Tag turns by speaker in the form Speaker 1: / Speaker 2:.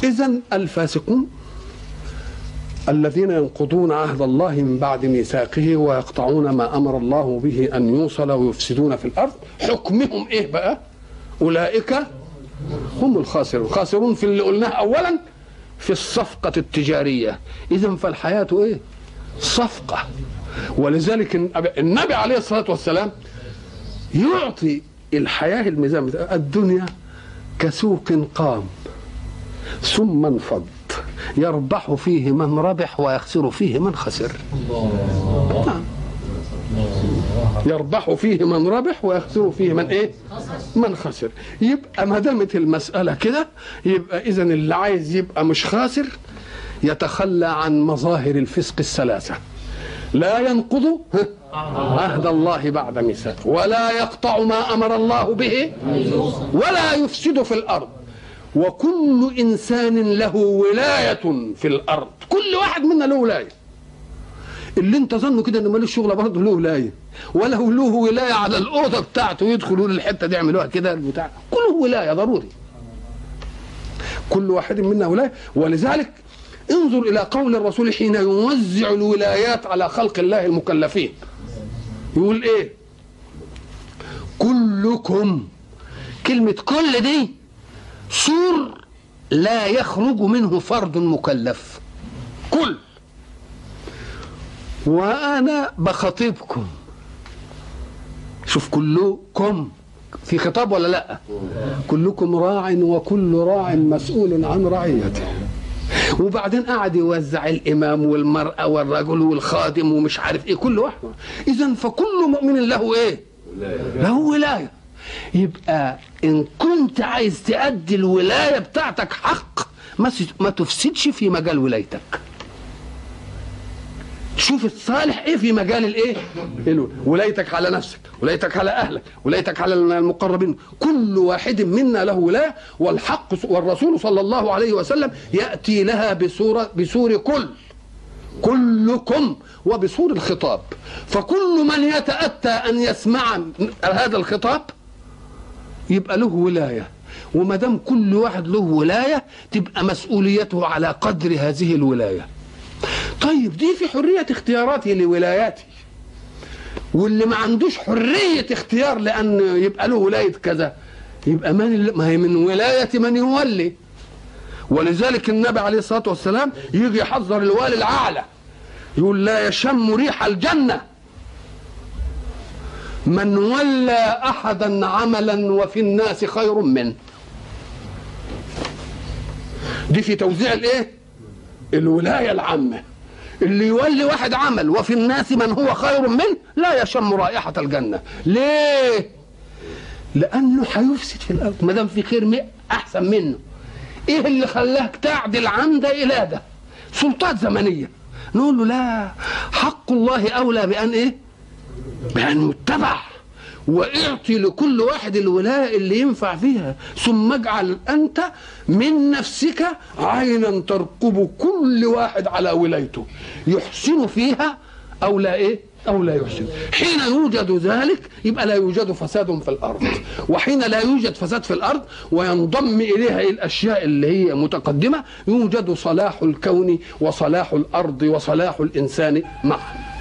Speaker 1: إذا الفاسقون الذين ينقضون عهد الله من بعد ميثاقه ويقطعون ما امر الله به ان يوصل ويفسدون في الارض حكمهم ايه بقى؟ اولئك هم الخاسرون، الخاسرون في اللي قلناه اولا في الصفقه التجاريه، اذا فالحياه ايه؟ صفقه ولذلك النبي عليه الصلاه والسلام يعطي الحياه الميزان الدنيا كسوق قام ثم انفض يربح فيه من ربح ويخسر فيه من خسر نعم يربح فيه من ربح ويخسر فيه من ايه من خسر يبقى ما دامت المساله كده يبقى اذا اللي عايز يبقى مش خاسر يتخلى عن مظاهر الفسق الثلاثه لا ينقض عهد الله بعد ميثاقه ولا يقطع ما امر الله به ولا يفسد في الارض وكل انسان له ولايه في الارض كل واحد منا له ولايه اللي انت ظنه كده انه مالوش شغله برضه له ولايه ولا له ولايه على الاوضه بتاعته يدخلوا الحته دي يعملوها كده البتاع كله ولايه ضروري كل واحد منا ولايه ولذلك انظر الى قول الرسول حين يوزع الولايات على خلق الله المكلفين يقول ايه كلكم كلمه كل دي سور لا يخرج منه فرد مكلف كل وانا بخاطبكم شوف كلكم في خطاب ولا لا كلكم راع وكل راع مسؤول عن رعيته وبعدين قعد يوزع الامام والمراه والرجل والخادم ومش عارف ايه كل واحد اذا فكل مؤمن له ايه له ولايه يبقى ان كنت عايز تأدي الولايه بتاعتك حق ما ما تفسدش في مجال ولايتك شوف الصالح ايه في مجال الايه ولايتك على نفسك ولايتك على اهلك ولايتك على المقربين كل واحد منا له ولايه والحق والرسول صلى الله عليه وسلم ياتي لها بصوره بسور كل كلكم وبصور الخطاب فكل من يتاتى ان يسمع هذا الخطاب يبقى له ولايه وما دام كل واحد له ولايه تبقى مسؤوليته على قدر هذه الولايه طيب دي في حريه اختياراتي لولاياتي واللي ما عندوش حريه اختيار لان يبقى له ولايه كذا يبقى من ما هي من ولايه من يولي ولذلك النبي عليه الصلاه والسلام يجي يحذر الوالي الاعلى يقول لا يشم ريح الجنه من ولى احدا عملا وفي الناس خير منه دي في توزيع الايه الولايه العامه اللي يولي واحد عمل وفي الناس من هو خير منه لا يشم رائحه الجنه ليه لانه هيفسد في الارض ما دام في خير احسن منه ايه اللي خلاك تعدل عن ده الى ده سلطات زمنيه نقول له لا حق الله اولى بان ايه بان يتبع واعطي لكل واحد الولايه اللي ينفع فيها ثم اجعل انت من نفسك عينا ترقب كل واحد على ولايته يحسن فيها او لا ايه او لا يحسن حين يوجد ذلك يبقى لا يوجد فساد في الارض وحين لا يوجد فساد في الارض وينضم اليها الاشياء اللي هي متقدمه يوجد صلاح الكون وصلاح الارض وصلاح الانسان معا